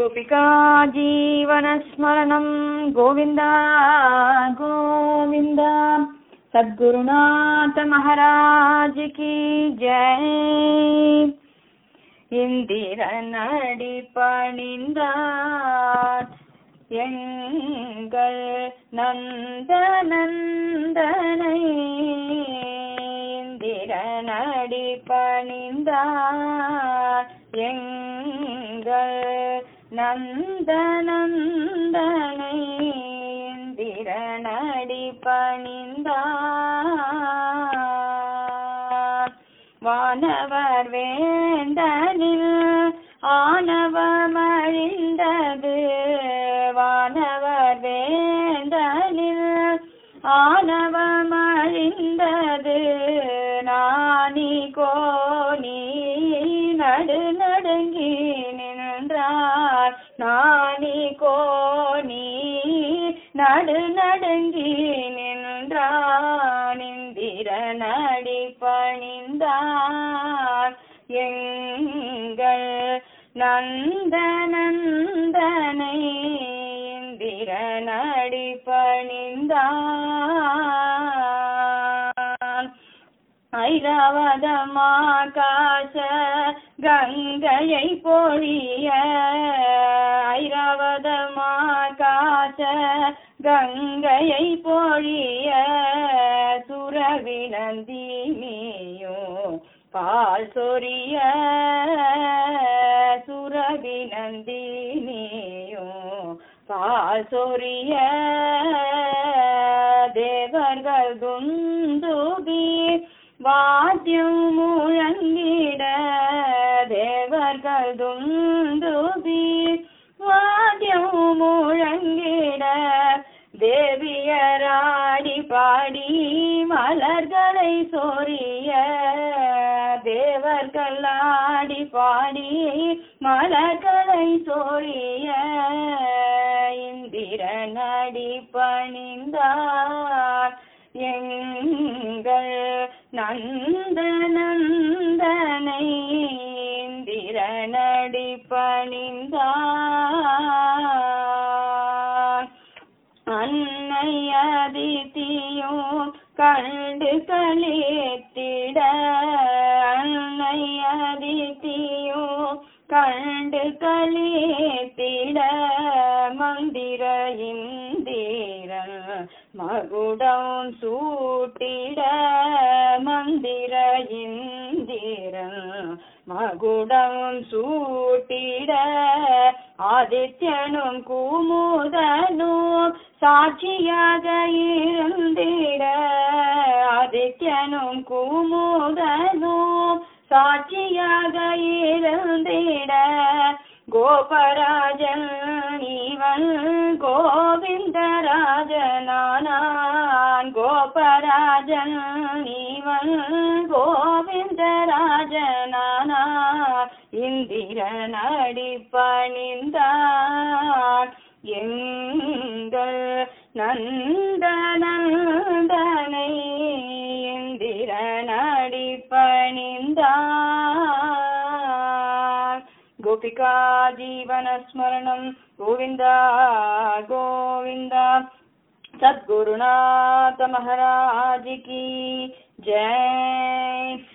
गोपिका जीवनस्मरणं गोविन्द गोविन्द सद्गुरुनाथ महाराज की जय இந்திரனடி பணிந்தார் எங்கள் நந்த நந்தனை இந்திரனடி பணிந்தார் எங்கள் நந்த நந்தனை இந்திரனடி பணிந்தார் வானவர் வேந்தனில் ஆணவமழிந்தது வானவர் வேந்தனில் ஆணவமழிந்தது நாணி கோணி நடு நடுங்கி நின்றார் நாணி கோணி நடு நடுங்கி நின்றான் இந்திர நடி பணிந்தார் எங்கள் நந்த நந்தனை இந்திர நடி பணிந்தான் ஐராவதமாகாச கங்கையை பொழிய ஐராவதமாகாச கங்கையை பொழிய சுரவினந்தினியோ பால் சொரிய சுரவினந்தினியோ பால் சொரிய தேவர்கள் துந்துபி வாத்தியம் முழங்கிட தேவர்கள் துந்துபி வாத்தியம் முழங்கிட தேவியராடி பாடி மலர்களை சொரிய தேவர்கள் ஆடி பாடி மலர்களை சொரிய இந்திர நடி பணிந்தார் எங்கள் நந்த நந்தனை இந்திர நடி பணிந்தார் அன்னை அதித்தியும் கண்டு கழித்திட அன்னை அதித்தியும் கண்டு கழித்திட மந்திர இந்திரன் மகுடம் சூட்டிட மந்திர இந்திரன் மகுடம் சூட்டிட ஆதித்யனும் குமுதனும் சாட்சியாக இருந்திட ஆதித்யனும் குமுதனும் சாட்சியாக இருந்திட கோபராஜன் இவன் கோவிந்தராஜனானான் கோபராஜன் இவன் கோவிந்தராஜனானான் இந்திர நடி பணிந்தான் எங்கள் நந்த நந்தனை இந்திர நடி பணிந்தான் गोपिका जीवनस्मरणं गोविन्द गोविन्द सद्गुरुनाथ महाराज की जय